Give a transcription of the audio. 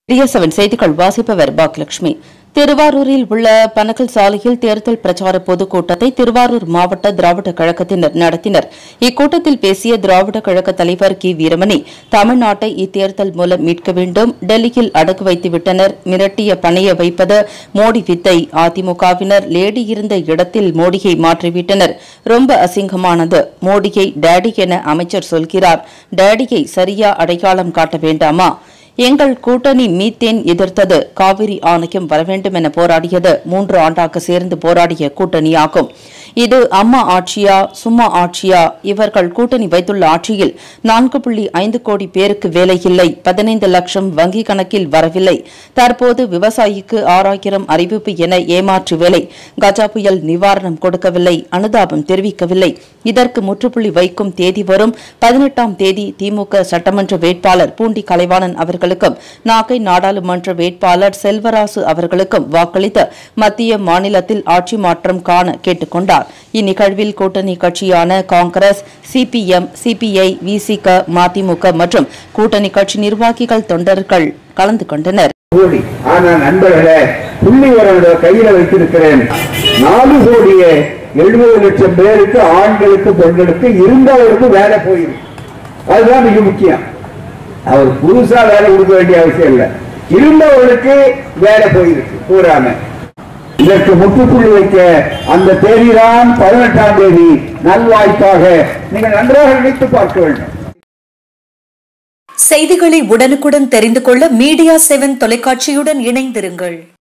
பிரிய செவன் செய்திகள் வாசிப்பவர் பாக்யலட்சுமி திருவாரூரில் உள்ள பனகல் சாலையில் தேர்தல் பிரச்சார பொதுக்கூட்டத்தை திருவாரூர் மாவட்ட திராவிட கழகத்தினர் நடத்தினர் இக்கூட்டத்தில் பேசிய திராவிட கழக தலைவர் கி வீரமணி தமிழ்நாட்டை இத்தேர்தல் மூலம் மீட்க வேண்டும் டெல்லியில் அடகு வைத்து விட்டனர் மிரட்டிய பணைய வைப்பது மோடி வித்தை அதிமுகவினர் லேடி இருந்த இடத்தில் மோடியை மாற்றிவிட்டனர் ரொம்ப அசிங்கமானது மோடியை டேடி என அமைச்சர் சொல்கிறார் டேடியை சரியா அடையாளம் காட்ட வேண்டாமா எங்கள் கூட்டணி மீத்தேன் எதிர்த்தது காவிரி ஆணையம் வரவேண்டும் என போராடியது மூன்று ஆண்டாக சேர்ந்து போராடிய கூட்டணியாகும் இது அம்மா ஆட்சியா சும்மா ஆட்சியா இவர்கள் கூட்டணி வைத்துள்ள ஆட்சியில் நான்கு புள்ளி ஐந்து கோடி பேருக்கு வேலை இல்லை பதினைந்து லட்சம் வங்கி கணக்கில் வரவில்லை தற்போது விவசாயிக்கு ஆறாயிரம் அறிவிப்பு என ஏமாற்று வேலை கஜா புயல் நிவாரணம் கொடுக்கவில்லை அனுதாபம் தெரிவிக்கவில்லை இதற்கு முற்றுப்புள்ளி வைக்கும் தேதி வரும் பதினெட்டாம் தேதி திமுக சட்டமன்ற வேட்பாளர் பூண்டி கலைவாணன் அவர்களுக்கும் நாகை நாடாளுமன்ற வேட்பாளர் செல்வராசு அவர்களுக்கும் வாக்களித்து மத்திய மாநிலத்தில் ஆட்சி மாற்றம் காண கேட்டுக் கொண்டார் இந்நிகழ்வில் கூட்டணி கட்சியான காங்கிரஸ் சிபிஎம் சிபிஐ விசிக மதிமுக மற்றும் கூட்டணி கட்சி நிர்வாகிகள் தொண்டர்கள் கலந்து கொண்டனர் கோடி ஆனா நண்பர்களே புள்ளி விவரங்களை கையில வைத்திருக்கிறேன் நாலு கோடியே எழுபது லட்சம் பேருக்கு ஆண்களுக்கு பெண்களுக்கு இருந்தவருக்கு வேலை போயிருக்கு அதுதான் மிக முக்கியம் அவர் புதுசா வேலை கொடுக்க வேண்டிய அவசியம் இல்லை இருந்தவர்களுக்கு வேலை போயிருக்கு பூராம இதற்கு முற்றுப்புள்ளி வைக்க அந்த தேதிதான் பதினெட்டாம் தேதி நல்வாய்ப்பாக நீங்கள் நன்றாக நினைத்து பார்க்க வேண்டும் செய்திகளை உடனுக்குடன் தெரிந்து கொள்ள மீடியா செவன் தொலைக்காட்சியுடன் இணைந்திருங்கள்